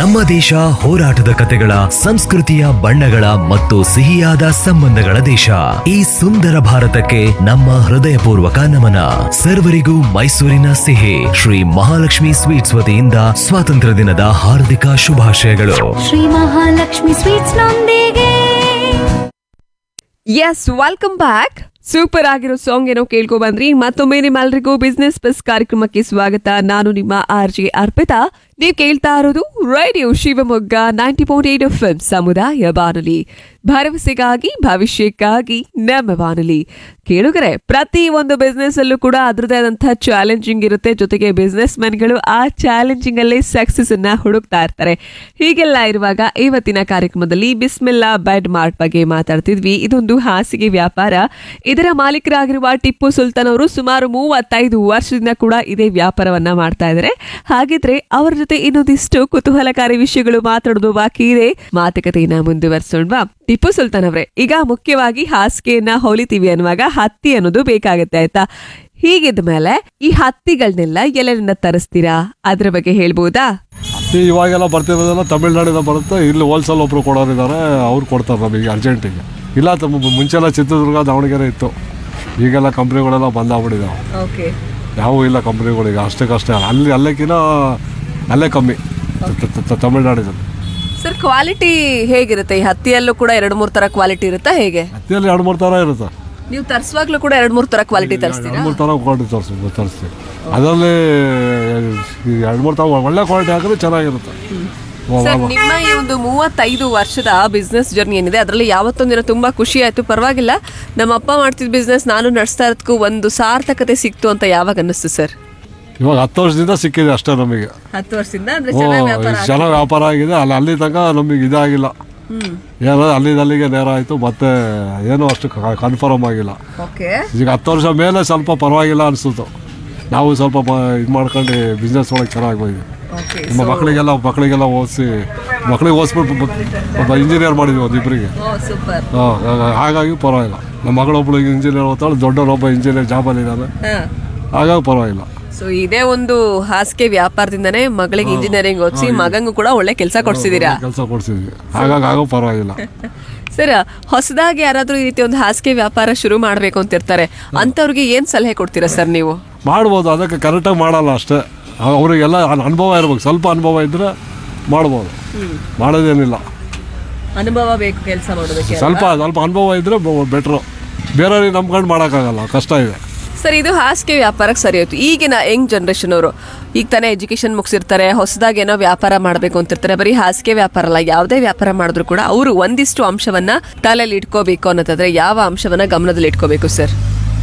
ನಮ್ಮ ದೇಶ ಹೋರಾಟದ ಕತೆಗಳ ಸಂಸ್ಕೃತಿಯ ಬಣ್ಣಗಳ ಮತ್ತು ಸಿಹಿಯಾದ ಸಂಬಂಧಗಳ ದೇಶ ಈ ಸುಂದರ ಭಾರತಕ್ಕೆ ನಮ್ಮ ಹೃದಯಪೂರ್ವಕ ನಮನ ಸರ್ವರಿಗೂ ಮೈಸೂರಿನ ಸಿಹಿ ಶ್ರೀ ಮಹಾಲಕ್ಷ್ಮಿ ಸ್ವೀಟ್ಸ್ ವತಿಯಿಂದ ಸ್ವಾತಂತ್ರ್ಯ ದಿನದ ಹಾರ್ದಿಕ ಶುಭಾಶಯಗಳು ಶ್ರೀ ಮಹಾಲಕ್ಷ್ಮಿ ಸ್ವೀಟ್ಸ್ ನೊಂದಿಗೆ ಎಸ್ ವೆಲ್ಕಮ್ ಬ್ಯಾಕ್ ಸೂಪರ್ ಆಗಿರೋ ಸಾಂಗ್ ಏನೋ ಕೇಳ್ಕೊ ಬಂದ್ರಿ ಮತ್ತೊಮ್ಮೆ ನಿಮ್ಮೆಲ್ರಿಗೂ ಬಿಸ್ನೆಸ್ ಬಸ್ ಕಾರ್ಯಕ್ರಮಕ್ಕೆ ಸ್ವಾಗತ ನಾನು ನಿಮ್ಮ ಆರ್ ಜೆ ಅರ್ಪಿತಾ ನೀವು ಕೇಳ್ತಾ ಇರೋದು radio Shivamogga ninety point eight F ಸಮುದಾಯ ಬಾನುಲಿ ಭರವಸೆಗಾಗಿ ಭವಿಷ್ಯಕ್ಕಾಗಿ ನಮ್ಮ ಬಾನುಲಿ ಕೇಳುಗರೆ ಪ್ರತಿ ಒಂದು ಬಿಸ್ನೆಸ್ ಅಲ್ಲೂ ಕೂಡ ಅದರದೇ ಆದಂತಹ ಚಾಲೆಂಜಿಂಗ್ ಇರುತ್ತೆ ಜೊತೆಗೆ ಬಿಸ್ನೆಸ್ ಗಳು ಆ ಚಾಲೆಂಜಿಂಗ್ ಅಲ್ಲೇ ಸಕ್ಸಸ್ ಅನ್ನ ಹುಡುಕ್ತಾ ಇರ್ತಾರೆ ಹೀಗೆಲ್ಲ ಇರುವಾಗ ಇವತ್ತಿನ ಕಾರ್ಯಕ್ರಮದಲ್ಲಿ ಬಿಸ್ಮಿಲ್ಲಾ ಬೆಡ್ ಮಾರ್ಟ್ ಬಗ್ಗೆ ಮಾತಾಡ್ತಿದ್ವಿ ಇದೊಂದು ಹಾಸಿಗೆ ವ್ಯಾಪಾರ ಇದರ ಮಾಲೀಕರಾಗಿರುವ ಟಿಪ್ಪು ಸುಲ್ತಾನ್ ಅವರು ಸುಮಾರು ಮೂವತ್ತೈದು ವರ್ಷದಿಂದ ಕೂಡ ಇದೇ ವ್ಯಾಪಾರವನ್ನ ಮಾಡ್ತಾ ಇದ್ದಾರೆ ಹಾಗಿದ್ರೆ ಅವರ ಜೊತೆ ಇನ್ನೊಂದಿಷ್ಟು ಕುತೂಹಲಕಾರಿ ವಿಷಯಗಳು ಮಾತಾಡೋದು ಬಾಕಿ ಇದೆ ಮಾತುಕತೆಯನ್ನ ಮುಂದುವರಿಸೋಣವಾ ಟಿಪ್ಪು ಸುಲ್ತಾನ್ ಅವರೇ ಈಗ ಮುಖ್ಯವಾಗಿ ಹಾಸಿಗೆಯನ್ನ ಹೊಲಿತೀವಿ ಅನ್ನುವಾಗ ಹತ್ತಿ ಅನ್ನೋದು ಬೇಕಾಗುತ್ತೆ ಆಯ್ತಾ ಹೀಗಿದ ಮೇಲೆ ಈ ಹತ್ತಿಗಳನ್ನೆಲ್ಲ ಎಲ್ಲರಿಂದ ತರಿಸ್ತೀರಾ ಅದ್ರ ಬಗ್ಗೆ ಹೇಳ್ಬೋದಾ ಈ ಇವಾಗೆಲ್ಲ ಬರ್ತಿರೋದೆಲ್ಲ ತಮಿಳ್ನಾಡಿಂದ ಬರುತ್ತೆ ಇಲ್ಲಿ ಹೋಲ್ಸೇಲ್ ಒಬ್ರು ಕೊಡೋರಿದ್ದಾರೆ ಅವ್ರು ಕೊಡ್ತಾರೆ ನಮಗೆ ಅರ್ಜೆಂಟಿಗೆ ಇಲ್ಲ ತಮ್ಮ ಮುಂಚೆಲ್ಲ ಚಿತ್ರದುರ್ಗ ದಾವಣಗೆರೆ ಇತ್ತು ಈಗೆಲ್ಲ ಕಂಪ್ನಿಗಳೆಲ್ಲ ಬಂದಾಗ್ಬಿಟ್ಟಿದ್ದಾವೆ ಓಕೆ ಯಾವೂ ಇಲ್ಲ ಕಂಪ್ನಿಗಳಿಗೆ ಅಷ್ಟಕ್ಕಷ್ಟೇ ಅಲ್ಲಿ ಅಲ್ಲೇಕಿನ ಅಲ್ಲೇ ಕಮ್ಮಿ ತ- ತ- ತ- ತಮಿಳ್ನಾಡಿನಲ್ಲಿ ಸರ್ ಕ್ವಾಲಿಟಿ ಹೇಗಿರುತ್ತೆ ಈ ಹತ್ತಿಯಲ್ಲೂ ಕೂಡ ಎರಡು ಮೂರು ತರ ಕ್ವಾಲಿಟಿ ಇರುತ್ತಾ ಹೇಗೆ ಹತ್ತಿಯಲ್ಲಿ ಎರಡು ಮೂರು ಥರ ಇರುತ್ತೆ ನೀವು ತರಿಸುವಾಗ್ಲೂ ಕೂಡ ಎರಡು ಮೂರು ತರ ಕ್ವಾಲಿಟಿ ತರಿಸ್ತೀರಾ ಎರಡು ಮೂರು ಥರ ಕ್ವಾಲಿಟಿ ತರಿಸ್ತೀವಿ ತರಿಸ್ತೀವಿ ಅದರಲ್ಲಿ ಈ ಎರಡು ಮೂರು ಥರ ಒಳ್ಳೆ ಕ್ವಾಲಿಟಿ ಹಾಕಿದ್ರೆ ಚೆನ್ನಾಗಿರುತ್ತೆ ವ- ಸರ್ ವ- ನಿಮ್ಮ ಈ ಒಂದು ಮೂವತ್ತೈದು ವರ್ಷದ ಬಿಸ್ನೆಸ್ ಜರ್ನಿ ಏನಿದೆ ಅದರಲ್ಲಿ ಯಾವತ್ತೊಂದಿನ ತುಂಬಾ ಖುಷಿ ಆಯ್ತು ಪರವಾಗಿಲ್ಲ ನಮ್ಮ ಅಪ್ಪ ಮಾಡ್ತಿದ್ದ ಬಿಸ್ನೆಸ್ ನಾನು ನಡೆಸ್ತಾ ಇರೋದಕ್ಕೂ ಒಂದು ಸಾರ್ಥಕತೆ ಸಿಕ್ತು ಅಂತ ಯಾವಾಗ ಅನ್ನಿಸ್ತು ಸರ್ ಇವಾಗ ಹತ್ತು ವರ್ಷದಿಂದ ಸಿಕ್ಕಿದೆ ಅಷ್ಟೇ ನಮಗೆ ಹತ್ತು ವರ್ಷದಿಂದ ಅಂದ್ರೆ ಓ ಚೆನ್ನಾಗಿ ವ್ಯಾಪಾರ ಆಗಿದೆ ಅಲ್ಲಿ ಅಲ್ಲಿ ತನಕ ನಮಗೆ ಇದಾಗಿಲ್ಲ ಏನೋ ಅಲ್ಲಿಂದ ಅಲ್ಲಿಗೆ ನೇರ ಆಯಿತು ಮತ್ತೆ ಏನೂ ಅಷ್ಟು ಕನ್ಫರ್ಮ್ ಆಗಿಲ್ಲ ಓಕೆ ಈಗ ಹತ್ತು ವರ್ಷ ಮೇಲೆ ಸ್ವಲ್ಪ ಪರವಾಗಿಲ್ಲ ಅನಿಸ್ತು ನಾವು ಸ್ವಲ್ಪ ಇದು ಮಾಡ್ಕೊಂಡು ಬಿಸ್ನೆಸ್ ಒಳಗೆ ಚೆನ್ನಾಗಿ ಹೋಗಿದ್ವಿ ಓಕೆ ನಮ್ಮ ಮಕ್ಕಳಿಗೆಲ್ಲ ಮಕ್ಕಳಿಗೆಲ್ಲ ಓದಿಸಿ ಮಕ್ಕಳಿಗೆ ಓದಿಸ್ಬಿಟ್ಟು ಒಬ್ಬ ಇಂಜಿನಿಯರ್ ಮಾಡಿದ್ವಿ ಒಂದು ಇಬ್ಬರಿಗೆ ಸೂಪರ್ ಹಾಗಾಗಿ ಪರವಾಗಿಲ್ಲ ನಮ್ಮ ಮಗಳೊಬ್ಬಳು ಇಂಜಿನಿಯರ್ ಓದ್ತಾಳೆ ದೊಡ್ಡವರೊಬ್ಬ ಇಂಜಿನಿಯರ್ ಜಾಬಲ್ಲಿ ಇದ್ದಾನೆ ಹಾಗಾಗಿ ಪರವಾಗಿಲ್ಲ ಸೊ ಇದೇ ಒಂದು ಹಾಸಿಗೆ ವ್ಯಾಪಾರದಿಂದನೇ ಮಗಳಿಗೆ ಇಂಜಿನಿಯರಿಂಗ್ ಓದಿಸಿ ಮಗಂಗೂ ಕೂಡ ಒಳ್ಳೆ ಕೆಲಸ ಕೊಡ್ಸಿದೀರಾ ಕೆಲಸ ಕೊಡ್ಸಿದ್ವಿ ಹಾಗಾಗಿ ಆಗೋ ಪರವಾಗಿಲ್ಲ ಸರ್ ಹೊಸದಾಗಿ ಯಾರಾದ್ರೂ ಈ ರೀತಿ ಒಂದು ಹಾಸಿಗೆ ವ್ಯಾಪಾರ ಶುರು ಮಾಡ್ಬೇಕು ಅಂತ ಇರ್ತಾರೆ ಅಂತವ್ರಿಗೆ ಏನ್ ಸಲಹೆ ಕೊಡ್ತೀರಾ ಸರ್ ನೀವು ಮಾಡ್ಬೋದು ಅದಕ್ಕೆ ಕರೆಕ್ಟಾಗಿ ಮಾಡಲ್ಲ ಅಷ್ಟೇ ಅವ್- ಅವರಿಗೆಲ್ಲ ಅನ್- ಅನುಭವ ಇರ್ಬೇಕು ಸ್ವಲ್ಪ ಅನುಭವ ಇದ್ದರೆ ಮಾಡ್ಬೋದು ಮಾಡೋದೇನಿಲ್ಲ ಅನುಭವ ಬೇಕು ಕೆಲಸ ಮಾಡೋದಕ್ಕೆ ಸ್ವಲ್ಪ ಸ್ವಲ್ಪ ಅನುಭವ ಇದ್ದರೆ ಬೆಟ್ರು ಬೇರೆಯವ್ರಿಗೆ ನಂಬ್ಕೊಂಡು ಮಾಡೋಕ್ಕಾಗಲ್ಲ ಕಷ್ಟ ಇದೆ ಸರ್ ಇದು ಹಾಸಿಗೆ ವ್ಯಾಪಾರಕ್ಕೆ ಸರಿ ಹೋಯ್ತು ಈಗಿನ ಯಂಗ್ ಜನರೇಷನ್ ಅವರು ಈಗ ತಾನೇ ಎಜುಕೇಶನ್ ಮುಗಿಸಿರ್ತಾರೆ ಹೊಸದಾಗಿ ಏನೋ ವ್ಯಾಪಾರ ಮಾಡಬೇಕು ಅಂತಿರ್ತಾರೆ ಬರೀ ಹಾಸಿಗೆ ವ್ಯಾಪಾರ ಅಲ್ಲ ಯಾವುದೇ ವ್ಯಾಪಾರ ಮಾಡಿದ್ರು ಕೂಡ ಅವರು ಒಂದಿಷ್ಟು ಅಂಶವನ್ನ ತಲೆಯಲ್ಲಿ ಇಟ್ಕೋಬೇಕು ಅನ್ನೋದಾದ್ರೆ ಯಾವ ಅಂಶವನ್ನ ಗಮನದಲ್ಲಿ ಇಟ್ಕೋಬೇಕು ಸರ್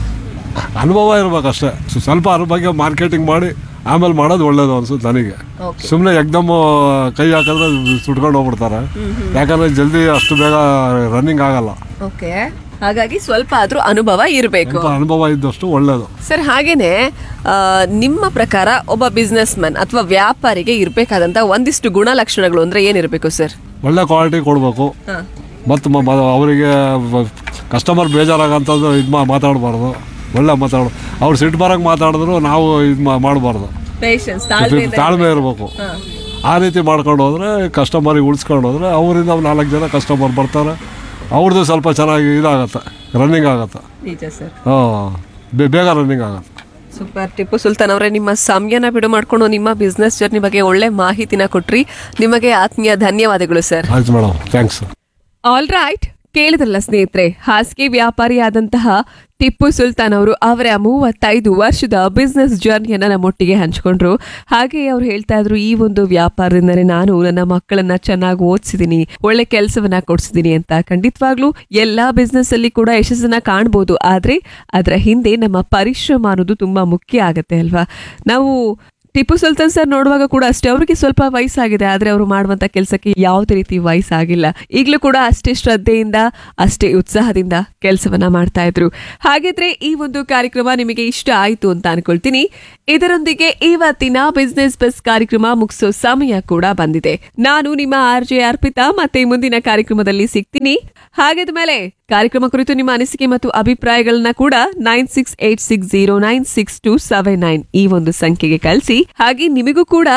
ಅನುಭವ ಇರ್ಬೇಕು ಅಷ್ಟೇ ಸೊ ಸ್ವಲ್ಪ ಅದ್ರ ಬಗ್ಗೆ ಮಾರ್ಕೆಟಿಂಗ್ ಮಾಡಿ ಆಮೇಲೆ ಮಾಡೋದು ಒಳ್ಳೇದು ಅನ್ಸುತ್ತೆ ನನಗೆ ಸುಮ್ಮನೆ ಎಕ್ದಮ್ ಕೈ ಹಾಕಿದ್ರೆ ಸುಟ್ಕೊಂಡು ಹೋಗ್ಬಿಡ್ತಾರೆ ಯಾಕಂದ್ರೆ ಜಲ್ದಿ ಅಷ್ಟು ಬೇಗ ರನ್ನಿಂಗ್ ಆಗಲ್ಲ ಓಕೆ ಹಾಗಾಗಿ ಸ್ವಲ್ಪ ಆದ್ರೂ ಅನುಭವ ಇರಬೇಕು ಸ್ವಲ್ಪ ಅನುಭವ ಇದ್ದಷ್ಟು ಒಳ್ಳೇದು ಸರ್ ಹಾಗೇನೆ ಆ, ನಿಮ್ಮ ಪ್ರಕಾರ ಒಬ್ಬ ಬಿಸ್ನೆಸ್ ಮ್ಯಾನ್ ಅಥವಾ ವ್ಯಾಪಾರಿಗೆ ಇರಬೇಕಾದಂತ ಒಂದಿಷ್ಟು ಗುಣಲಕ್ಷಣಗಳು ಅಂದ್ರೆ ಏನಿರಬೇಕು ಸರ್ ಒಳ್ಳೆ ಕ್ವಾಲಿಟಿ ಕೊಡಬೇಕು ಮತ್ತು ಅವರಿಗೆ ಕಸ್ಟಮರ್ ಬೇಜಾರಾಗಂಥದ್ದು ಇದು ಮಾತಾಡಬಾರ್ದು ಒಳ್ಳೆ ಮಾತಾಡೋ ಅವ್ರು ಸಿಟ್ಟು ಬರೋಕೆ ಮಾತಾಡಿದ್ರು ನಾವು ಇದು ಮಾಡಬಾರ್ದು ಪೇಷನ್ಸ್ ತಾಳ್ಮೆ ಇರಬೇಕು ಆ ರೀತಿ ಮಾಡ್ಕೊಂಡು ಹೋದ್ರೆ ಕಸ್ಟಮರಿಗೆ ಉಳಿಸ್ಕೊಂಡು ಹೋದ್ರೆ ಅವರಿಂದ ಒಂದು ನಾಲ್ಕು ಜನ ಕಸ್ಟಮರ್ ಬರ್ತಾರೆ ಅವ್ರದ್ದು ಸ್ವಲ್ಪ ಚೆನ್ನಾಗಿ ಇದಾಗತ್ತೆ ರನ್ನಿಂಗ್ ಆಗತ್ತೆ ನಿಜ ಸರ್ ಹಾಂ ಬೇಗ ರನ್ನಿಂಗ್ ಆಗತ್ತೆ ಸೂಪರ್ ಟಿಪ್ಪು ಸುಲ್ತಾನ್ ಅವರೇ ನಿಮ್ಮ ಸಮಯನ ಬಿಡು ಮಾಡ್ಕೊಂಡು ನಿಮ್ಮ ಬಿಸ್ನೆಸ್ ಜರ್ನಿ ಬಗ್ಗೆ ಒಳ್ಳೆ ಮಾಹಿತಿನ ಕೊಟ್ರಿ ನಿಮಗೆ ಆತ್ಮೀಯ ಧನ್ಯವಾದಗಳು ಸರ್ ಆಯ್ತು ಮೇಡಮ್ ಥ್ಯಾಂಕ್ಸ್ ಆಲ್ ರೈಟ್ ಕೇಳಿದ್ರಲ್ಲ ಸ್ನೇಹಿತರೆ ಹಾಸಿಗೆ ವ್ಯಾಪಾರಿಯಾದಂತಹ ಟಿಪ್ಪು ಸುಲ್ತಾನ್ ಅವರು ಅವರ ಮೂವತ್ತೈದು ವರ್ಷದ ಬಿಸ್ನೆಸ್ ಜರ್ನಿಯನ್ನ ನಮ್ಮೊಟ್ಟಿಗೆ ಹಂಚ್ಕೊಂಡ್ರು ಹಾಗೆ ಅವ್ರು ಹೇಳ್ತಾ ಇದ್ರು ಈ ಒಂದು ವ್ಯಾಪಾರದಿಂದಲೇ ನಾನು ನನ್ನ ಮಕ್ಕಳನ್ನ ಚೆನ್ನಾಗಿ ಓದಿಸಿದೀನಿ ಒಳ್ಳೆ ಕೆಲಸವನ್ನ ಕೊಡ್ಸಿದೀನಿ ಅಂತ ಖಂಡಿತವಾಗ್ಲೂ ಎಲ್ಲಾ ಬಿಸ್ನೆಸ್ ಅಲ್ಲಿ ಕೂಡ ಯಶಸ್ಸನ್ನ ಕಾಣ್ಬೋದು ಆದ್ರೆ ಅದರ ಹಿಂದೆ ನಮ್ಮ ಪರಿಶ್ರಮ ಅನ್ನೋದು ತುಂಬಾ ಮುಖ್ಯ ಆಗತ್ತೆ ಅಲ್ವಾ ನಾವು ಟಿಪ್ಪು ಸುಲ್ತಾನ್ ಸರ್ ನೋಡುವಾಗ ಕೂಡ ಅಷ್ಟೇ ಅವರಿಗೆ ಸ್ವಲ್ಪ ವಯಸ್ಸಾಗಿದೆ ಆದ್ರೆ ಅವರು ಮಾಡುವಂತ ಕೆಲಸಕ್ಕೆ ಯಾವುದೇ ರೀತಿ ವಯಸ್ಸಾಗಿಲ್ಲ ಈಗಲೂ ಕೂಡ ಅಷ್ಟೇ ಶ್ರದ್ಧೆಯಿಂದ ಅಷ್ಟೇ ಉತ್ಸಾಹದಿಂದ ಕೆಲಸವನ್ನ ಮಾಡ್ತಾ ಇದ್ರು ಹಾಗಿದ್ರೆ ಈ ಒಂದು ಕಾರ್ಯಕ್ರಮ ನಿಮಗೆ ಇಷ್ಟ ಆಯ್ತು ಅಂತ ಅನ್ಕೊಳ್ತೀನಿ ಇದರೊಂದಿಗೆ ಇವತ್ತಿನ ಬಿಸ್ನೆಸ್ ಬಸ್ ಕಾರ್ಯಕ್ರಮ ಮುಗಿಸೋ ಸಮಯ ಕೂಡ ಬಂದಿದೆ ನಾನು ನಿಮ್ಮ ಆರ್ ಜೆ ಅರ್ಪಿತಾ ಮತ್ತೆ ಮುಂದಿನ ಕಾರ್ಯಕ್ರಮದಲ್ಲಿ ಸಿಗ್ತೀನಿ ಹಾಗಿದ ಮೇಲೆ ಕಾರ್ಯಕ್ರಮ ಕುರಿತು ನಿಮ್ಮ ಅನಿಸಿಕೆ ಮತ್ತು ಅಭಿಪ್ರಾಯಗಳನ್ನ ಕೂಡ nine six eight six zero nine six two seven nine ಈ ಒಂದು ಸಂಖ್ಯೆಗೆ ಕಳಿಸಿ ಹಾಗೆ ನಿಮಗೂ ಕೂಡ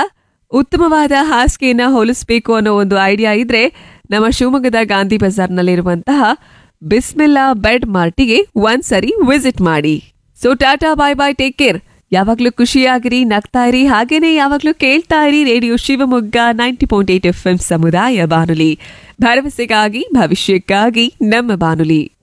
ಉತ್ತಮವಾದ ಹಾಸಿಗೆಯನ್ನ ಹೋಲಿಸಬೇಕು ಅನ್ನೋ ಒಂದು ಐಡಿಯಾ ಇದ್ರೆ ನಮ್ಮ ಶಿವಮೊಗ್ಗದ ಗಾಂಧಿ ಬಜಾರ್ನಲ್ಲಿರುವಂತಹ ಬಿಸ್ಮಿಲ್ಲಾ ಬೆಡ್ ಮಾರ್ಟಿಗೆ ಒಂದ್ಸರಿ ವಿಸಿಟ್ ಮಾಡಿ so tata bye bye take care ಯಾವಾಗ್ಲೂ ಖುಷಿಯಾಗಿರಿ ನಗ್ತಾ ಇರಿ ಹಾಗೇನೆ ಯಾವಾಗ್ಲೂ ಕೇಳ್ತಾ ಇರಿ radio Shivamogga ninety point eight F M ಸಮುದಾಯ ಬಾನುಲಿ ಭರವಸೆಗಾಗಿ ಭವಿಷ್ಯಕ್ಕಾಗಿ ನಮ್ಮ ಬಾನುಲಿ